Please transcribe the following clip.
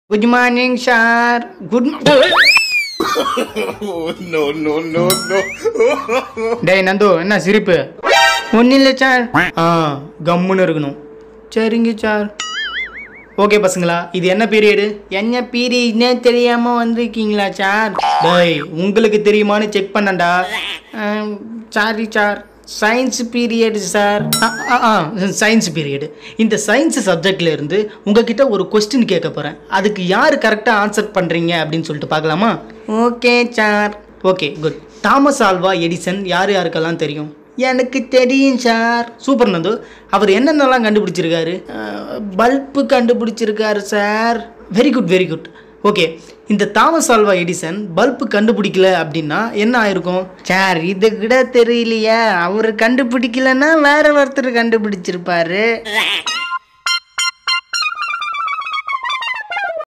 Good morning sir good no, no, no, no. டேய் நந்து என்ன சிரிப்பு ஒன்றும் இல்லை சார் ஆ கம்முன்னு இருக்கணும் சரிங்க சார் ஓகே பசங்களா இது என்ன பீரியடு என்ன பீரியட்னே தெரியாம வந்திருக்கீங்களா சார் டேய் உங்களுக்கு தெரியுமான்னு செக் பண்ணண்டா sorry sir science period sir science period இந்த சயின்ஸ் சப்ஜெக்ட்ல இருந்து உங்ககிட்ட ஒரு கொஸ்டின் கேட்க போறேன் அதுக்கு யார் கரெக்டாக ஆன்சர் பண்றீங்க அப்படின்னு சொல்லிட்டு பார்க்கலாமா okay sir okay good Thomas Alva Edison யார் யாருக்கெல்லாம் தெரியும் எனக்கு தெரியும் சார் சூப்பர் நந்து அவர் என்னென்னலாம் கண்டுபிடிச்சிருக்காரு பல்பு கண்டுபிடிச்சிருக்காரு sir very good very good okay இந்த தாமஸ் ஆல்வா எடிசன் பல்பு கண்டுபிடிக்கல அப்படின்னா என்ன ஆயிருக்கும் சார் இது கூட தெரியலையா அவர் கண்டுபிடிக்கலன்னா வேற ஒருத்தர் கண்டுபிடிச்சிருப்பாரு